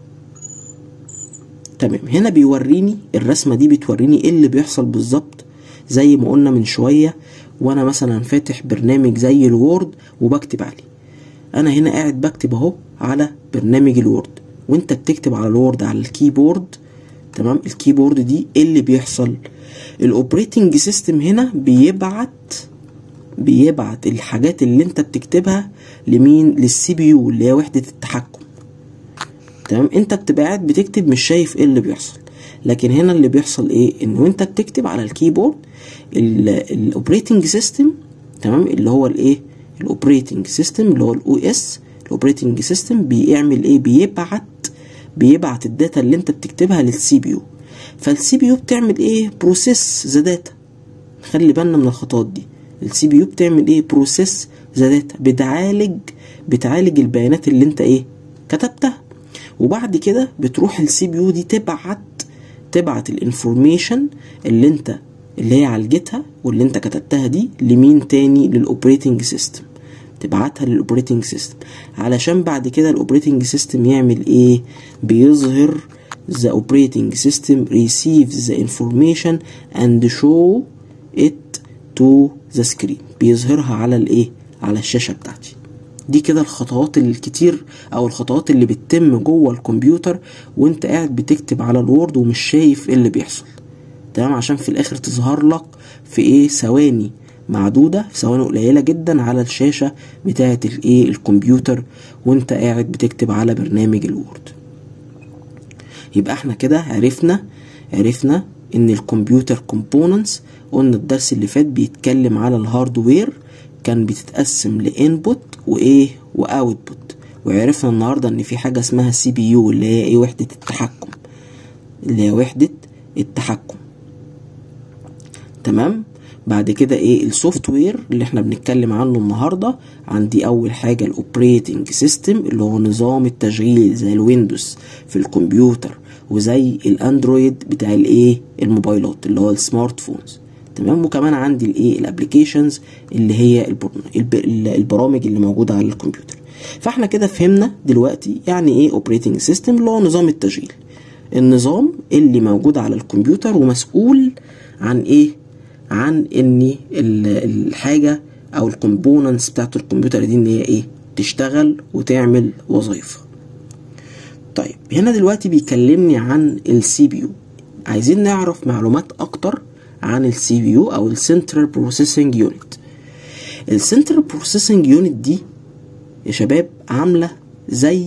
تمام هنا بيوريني الرسمة دي بتوريني ايه اللي بيحصل بالظبط زي ما قلنا من شوية وانا مثلا فاتح برنامج زي الوورد وبكتب عليه انا هنا قاعد بكتب اهو على برنامج الوورد وانت بتكتب على الوورد على الكيبورد تمام الكيبورد دي ايه اللي بيحصل الاوبريتنج سيستم هنا بيبعت بيبعت الحاجات اللي انت بتكتبها لمين للسي بي يو اللي هي وحدة التحكم تمام انت بتبقى قاعد بتكتب مش شايف ايه اللي بيحصل لكن هنا اللي بيحصل ايه ان وانت بتكتب على الكيبورد الاوبريتنج سيستم تمام اللي هو الايه الاوبريتنج سيستم اللي هو الاو اس الاوبريتنج سيستم بيعمل ايه بيبعت بيبعت الداتا اللي انت بتكتبها للسي بي يو فالسي بي يو بتعمل ايه بروسيس ذا داتا خلي بالنا من الخطوات دي السي بي يو بتعمل ايه بروسيس ذا داتا بتعالج بتعالج البيانات اللي انت ايه كتبتها وبعد كده بتروح السي بي يو دي تبعت تبعت الانفورميشن اللي انت اللي هي عالجتها واللي انت كتبتها دي لمين تاني للاوبريتنج سيستم تبعتها للاوبريتنج سيستم علشان بعد كده الاوبريتنج سيستم يعمل ايه بيظهر the operating system receives the information and show it to the screen بيظهرها على الايه على الشاشة بتاعتي دي كده الخطوات الكتير او الخطوات اللي بتتم جوه الكمبيوتر وانت قاعد بتكتب على الوورد ومش شايف ايه اللي بيحصل تمام عشان في الاخر تظهر لك في ايه ثواني معدودة في ثواني قليلة جدا على الشاشة بتاعة الايه الكمبيوتر وانت قاعد بتكتب على برنامج الوورد يبقى احنا كده عرفنا عرفنا ان الكمبيوتر كومبوننتس قلنا الدرس اللي فات بيتكلم على الهاردوير كان بتتقسم لانبوت وايه واوتبوت وعرفنا النهارده ان في حاجه اسمها سي بي يو اللي هي ايه وحده التحكم اللي هي وحده التحكم تمام بعد كده ايه السوفت وير اللي احنا بنتكلم عنه النهارده عندي اول حاجه الاوبريتنج سيستم اللي هو نظام التشغيل زي الويندوز في الكمبيوتر وزي الاندرويد بتاع الايه الموبايلات اللي هو السمارت فونز تمام وكمان عندي الايه الابلكيشنز اللي هي البرامج اللي موجوده على الكمبيوتر فاحنا كده فهمنا دلوقتي يعني ايه اوبريتنج سيستم اللي هو نظام التشغيل النظام اللي موجود على الكمبيوتر ومسؤول عن ايه عن ان الحاجه او الكومبوننتس بتاعت الكمبيوتر دي ان هي ايه تشتغل وتعمل وظائفها طيب هنا دلوقتي بيكلمني عن السي بي يو عايزين نعرف معلومات اكتر عن السي بي يو او السنترال بروسيسنج يونت السنترال بروسيسنج يونت دي يا شباب عامله زي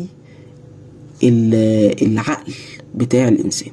العقل بتاع الانسان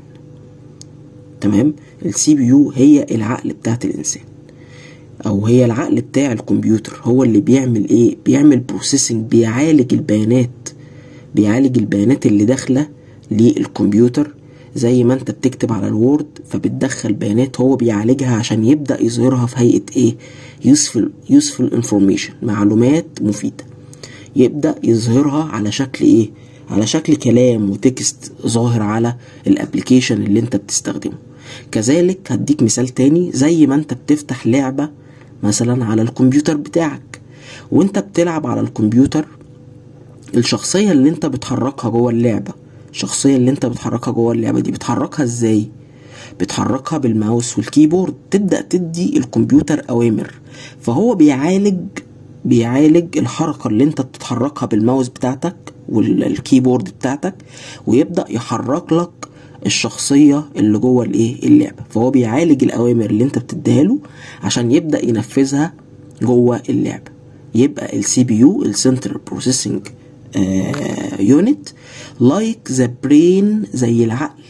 تمام السي بي يو هي العقل بتاعت الانسان او هي العقل بتاع الكمبيوتر هو اللي بيعمل ايه بيعمل بروسيسنج بيعالج البيانات بيعالج البيانات اللي داخله للكمبيوتر زي ما انت بتكتب على الوورد فبتدخل بيانات هو بيعالجها عشان يبدا يظهرها في هيئه ايه يوسفل يوسفل انفورميشن معلومات مفيده يبدا يظهرها على شكل ايه على شكل كلام وتكست ظاهر على الابليكيشن اللي انت بتستخدمه كذلك هديك مثال تاني زي ما انت بتفتح لعبة مثلا على الكمبيوتر بتاعك وانت بتلعب على الكمبيوتر الشخصية اللي انت بتحركها جوه اللعبة الشخصية اللي انت بتحركها جوه اللعبة دي بتحركها ازاي بتحركها بالماوس والكيبورد تبدأ تدي الكمبيوتر أوامر فهو بيعالج بيعالج الحركة اللي انت بتتحركها بالماوس بتاعتك والكيبورد بتاعتك ويبدأ يحرك لك الشخصية اللي جوه الايه اللعبة فهو بيعالج الأوامر اللي انت بتديها له عشان يبدأ ينفذها جوه اللعبة يبقى السي بي يو السنترال بروسيسنج يونت لايك ذا برين زي العقل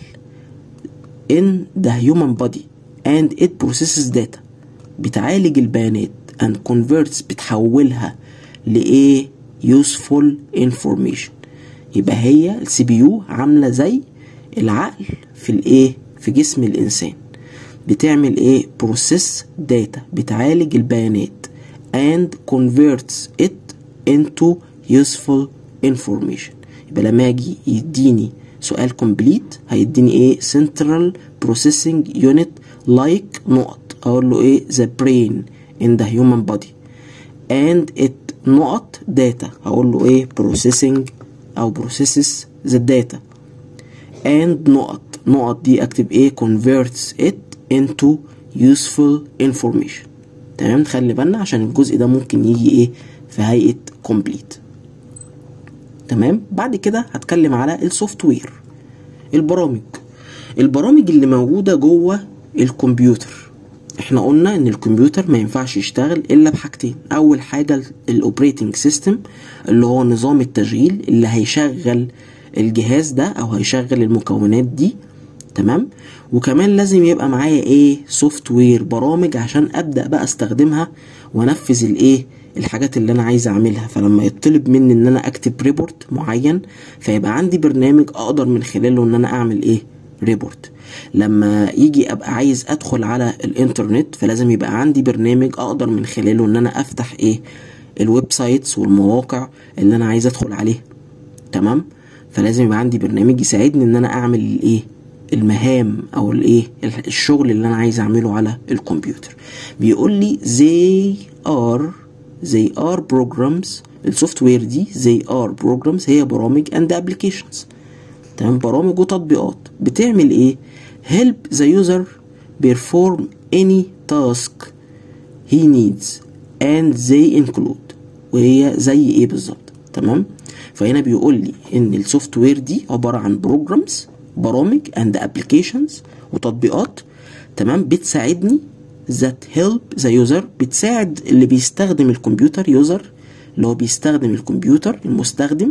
in the human body and it processes data بتعالج البيانات and converts بتحولها لإيه useful information يبقى هي السي بي يو عاملة زي العقل في الايه في جسم الانسان بتعمل ايه بروسيس داتا بتعالج البيانات and converts it into useful information يبقى لما اجي يديني سؤال كومبليت هيديني ايه central processing unit like نقط اقول له ايه the brain in the human body and it نقط data هقول له ايه processing او processes the data and نقط نقط دي اكتب ايه converts it into useful information تمام خلي بالنا عشان الجزء ده ممكن يجي ايه في هيئة complete تمام بعد كده هتكلم على السوفت وير البرامج البرامج اللي موجودة جوه الكمبيوتر احنا قلنا ان الكمبيوتر ما ينفعش يشتغل الا بحاجتين اول حاجة الاوبريتنج سيستم اللي هو نظام التشغيل اللي هيشغل الجهاز ده او هيشغل المكونات دي تمام وكمان لازم يبقى معايا ايه سوفت وير برامج عشان ابدا بقى استخدمها وانفذ الايه الحاجات اللي انا عايز اعملها فلما يطلب مني ان انا اكتب ريبورت معين فيبقى عندي برنامج اقدر من خلاله ان انا اعمل ايه ريبورت لما يجي ابقى عايز ادخل على الانترنت فلازم يبقى عندي برنامج اقدر من خلاله ان انا افتح ايه الويب سايتس والمواقع اللي انا عايز ادخل عليها تمام فلازم يبقى عندي برنامج يساعدني ان انا اعمل الايه المهام او الايه الشغل اللي انا عايز اعمله على الكمبيوتر بيقول لي they are they are programs السوفت وير دي they are programs هي برامج and applications تمام برامج وتطبيقات بتعمل ايه help the user perform any task he needs and they include وهي زي ايه بالظبط تمام فهنا بيقول لي ان السوفت وير دي عباره عن بروجرامز برامج and applications وتطبيقات تمام بتساعدني that help the user بتساعد اللي بيستخدم الكمبيوتر يوزر اللي هو بيستخدم الكمبيوتر المستخدم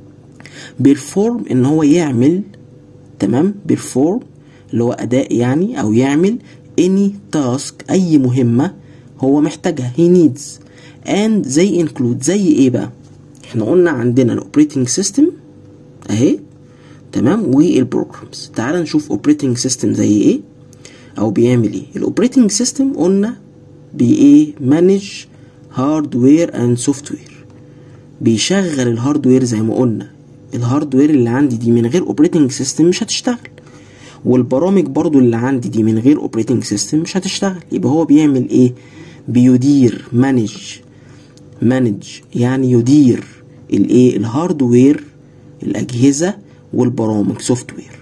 بيرفورم ان هو يعمل تمام بيرفورم اللي هو اداء يعني او يعمل any task اي مهمه هو محتاجها he needs and they include زي ايه بقى احنا قلنا عندنا الاوبريتنج سيستم اهي تمام والبروجرامز تعال نشوف اوبريتنج سيستم زي ايه او بيعمل ايه الاوبريتنج سيستم قلنا بي ايه مانج هاردوير اند سوفت وير بيشغل الهاردوير زي ما قلنا الهاردوير اللي عندي دي من غير اوبريتنج سيستم مش هتشتغل والبرامج برضو اللي عندي دي من غير اوبريتنج سيستم مش هتشتغل يبقى هو بيعمل ايه بيدير مانج مانج يعني يدير الايه الهاردوير الاجهزه والبرامج سوفت وير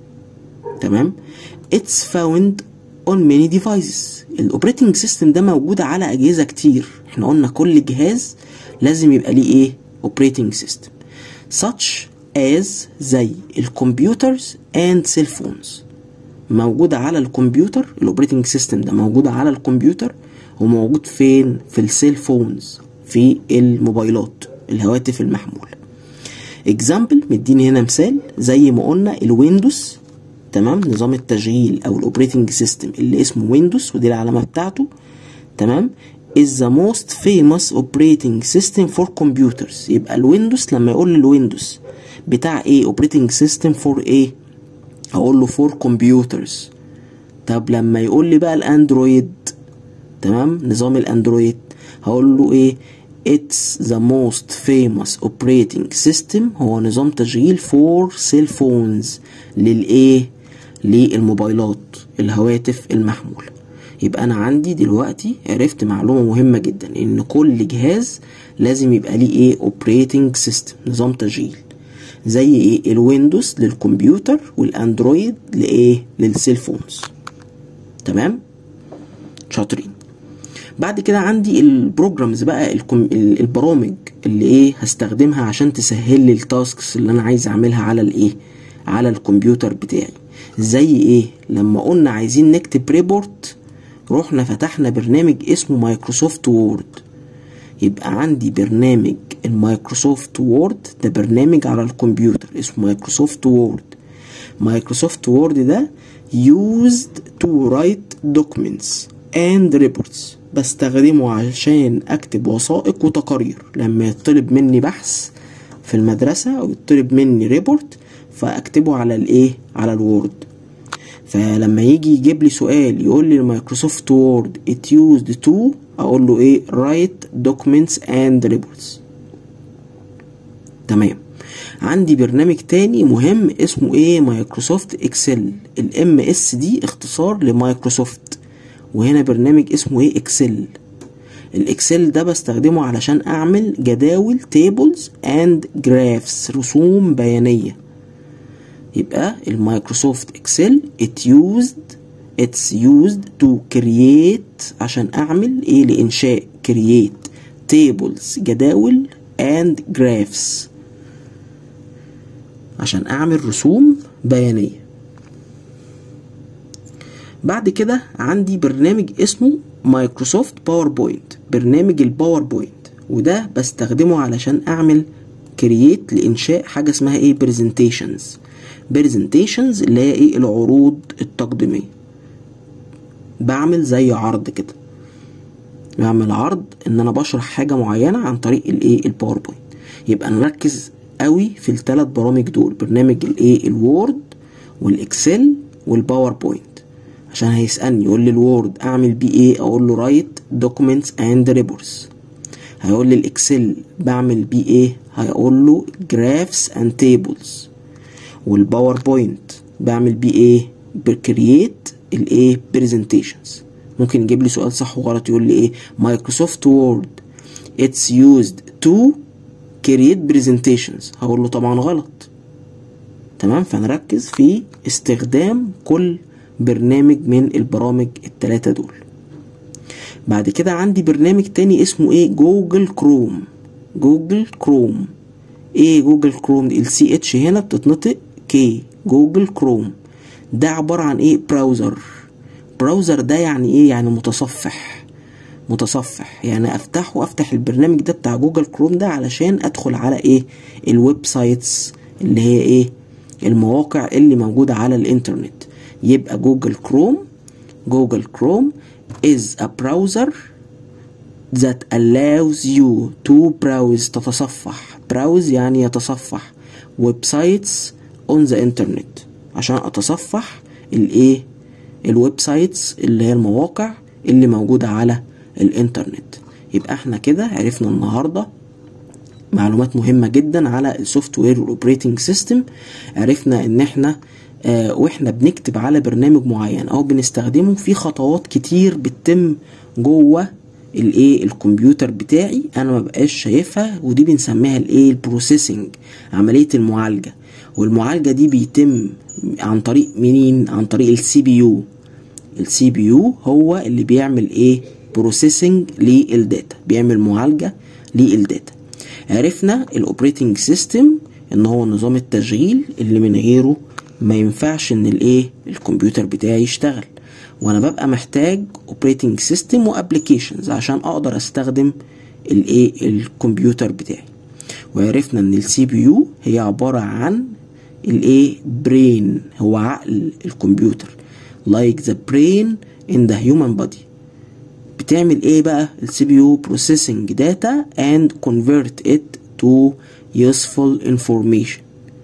تمام اتس فاوند on many devices الاوبريتنج سيستم ده موجود على اجهزه كتير احنا قلنا كل جهاز لازم يبقى ليه ايه اوبريتنج سيستم such as زي الكمبيوترز and cell phones موجودة على الكمبيوتر الاوبريتنج سيستم ده موجود على الكمبيوتر وموجود فين في السيل فونز في الموبايلات الهواتف المحمولة اكزامبل مديني هنا مثال زي ما قلنا الويندوز تمام نظام التشغيل او الاوبريتنج سيستم اللي اسمه ويندوز ودي العلامة بتاعته تمام is the most famous operating system for computers يبقى الويندوز لما يقول لي الويندوز بتاع ايه اوبريتنج سيستم فور ايه اقول له فور كمبيوترز طب لما يقول لي بقى الاندرويد تمام نظام الاندرويد هقول له ايه It's the most famous operating system هو نظام تشغيل for cell phones للايه للموبايلات الهواتف المحمولة يبقى انا عندي دلوقتي عرفت معلومة مهمة جدا ان كل جهاز لازم يبقى ليه ايه operating system نظام تشغيل زي ايه الويندوز للكمبيوتر والاندرويد لايه للسيل فونز تمام شاطرين بعد كده عندي البروجرامز بقى الكم... البرامج اللي ايه هستخدمها عشان تسهل لي التاسكس اللي انا عايز اعملها على الايه على الكمبيوتر بتاعي زي ايه لما قلنا عايزين نكتب ريبورت رحنا فتحنا برنامج اسمه مايكروسوفت وورد يبقى عندي برنامج المايكروسوفت وورد ده برنامج على الكمبيوتر اسمه مايكروسوفت وورد مايكروسوفت وورد ده used to write documents and reports بستخدمه عشان اكتب وثائق وتقارير لما يطلب مني بحث في المدرسة او يطلب مني ريبورت فاكتبه على الايه على الوورد فلما يجي يجيب لي سؤال يقول لي المايكروسوفت وورد it used to اقول له ايه write documents and reports تمام عندي برنامج تاني مهم اسمه ايه مايكروسوفت اكسل الام اس دي اختصار لمايكروسوفت وهنا برنامج اسمه ايه اكسل الاكسل ده بستخدمه علشان اعمل جداول تيبلز اند جرافس رسوم بيانيه يبقى المايكروسوفت اكسل it used it's used to create عشان اعمل ايه لانشاء create tables جداول and graphs عشان اعمل رسوم بيانية بعد كده عندي برنامج اسمه مايكروسوفت باوربوينت برنامج الباوربوينت وده بستخدمه علشان اعمل كرييت لانشاء حاجه اسمها ايه برزنتيشنز برزنتيشنز اللي هي ايه العروض التقديميه بعمل زي عرض كده بعمل عرض ان انا بشرح حاجه معينه عن طريق الايه الباوربوينت يبقى نركز قوي في الثلاث برامج دول برنامج الايه الوورد والاكسل والباوربوينت عشان هيسالني يقول لي الوورد اعمل بيه ايه اقول له رايت دوكيومنتس اند ريبورتس هيقول لي الاكسل بعمل بيه ايه هيقول له جرافس اند تيبلز والباوربوينت بعمل بيه ايه بكرييت الايه برزنتيشنز ممكن يجيب لي سؤال صح وغلط يقول لي ايه مايكروسوفت وورد اتس يوزد تو كرييت برزنتيشنز هقول له طبعا غلط تمام فنركز في استخدام كل برنامج من البرامج التلاتة دول بعد كده عندي برنامج تاني اسمه ايه جوجل كروم جوجل كروم ايه جوجل كروم دي السي اتش هنا بتتنطق كي جوجل كروم ده عبارة عن ايه براوزر براوزر ده يعني ايه يعني متصفح متصفح يعني افتحه افتح البرنامج ده بتاع جوجل كروم ده علشان ادخل على ايه الويب سايتس اللي هي ايه المواقع اللي موجودة على الانترنت يبقى جوجل كروم جوجل كروم is a browser that allows you to browse تتصفح browse يعني يتصفح ويب سايتس on the internet عشان اتصفح الايه الويب سايتس اللي هي المواقع اللي موجودة على الانترنت يبقى احنا كده عرفنا النهارده معلومات مهمة جدا على السوفت وير والاوبريتنج سيستم عرفنا ان احنا آه واحنا بنكتب على برنامج معين او بنستخدمه في خطوات كتير بتتم جوه الايه الكمبيوتر بتاعي انا ما بقاش شايفها ودي بنسميها الايه البروسيسنج عمليه المعالجه والمعالجه دي بيتم عن طريق منين عن طريق السي بي يو السي بي يو هو اللي بيعمل ايه بروسيسنج للداتا بيعمل معالجه للداتا عرفنا الاوبريتنج سيستم ان هو نظام التشغيل اللي من غيره ما ينفعش ان الايه الكمبيوتر بتاعي يشتغل وانا ببقى محتاج اوبريتنج سيستم وابلكيشنز عشان اقدر استخدم الايه الكمبيوتر بتاعي وعرفنا ان السي بي يو هي عباره عن الايه برين هو عقل الكمبيوتر like the brain in the human body بتعمل ايه بقى السي بي يو processing data and convert it to useful information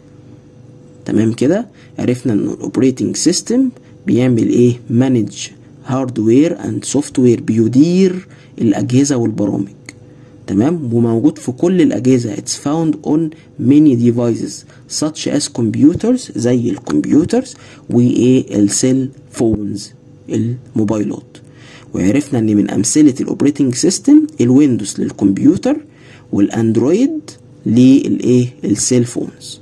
تمام كده عرفنا ان الاوبريتنج سيستم بيعمل ايه مانج هاردوير اند سوفت وير بيدير الاجهزه والبرامج تمام وموجود في كل الاجهزه it's found on many devices such as computers زي الكمبيوترز وايه السيل فونز الموبايلات وعرفنا ان من امثله الاوبريتنج سيستم الويندوز للكمبيوتر والاندرويد للايه السيل فونز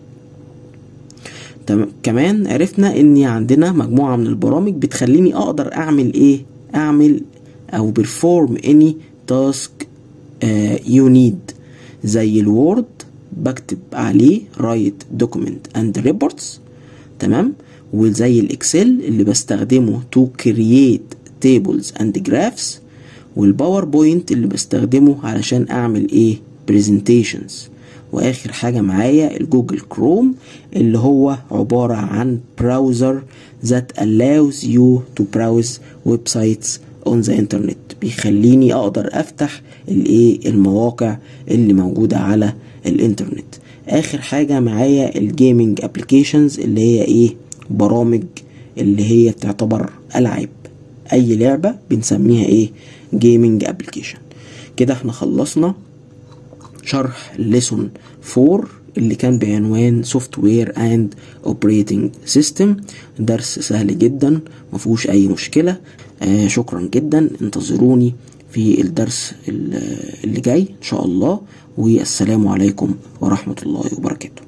تمام كمان عرفنا ان عندنا مجموعه من البرامج بتخليني اقدر اعمل ايه اعمل او perform any task uh, you need زي الوورد بكتب عليه write document and reports تمام وزي الاكسل اللي بستخدمه to create tables and graphs والباوربوينت اللي بستخدمه علشان اعمل ايه presentations واخر حاجة معايا الجوجل كروم اللي هو عبارة عن براوزر that allows you to browse websites on the internet بيخليني اقدر افتح الايه المواقع اللي موجودة على الانترنت اخر حاجة معايا الجيمنج ابلكيشنز اللي هي ايه برامج اللي هي تعتبر العاب اي لعبة بنسميها ايه جيمنج ابلكيشن كده احنا خلصنا شرح ليسون 4 اللي كان بعنوان سوفت وير اند اوبريتنج سيستم درس سهل جدا مفيهوش اي مشكله آه شكرا جدا انتظروني في الدرس اللي جاي ان شاء الله والسلام عليكم ورحمه الله وبركاته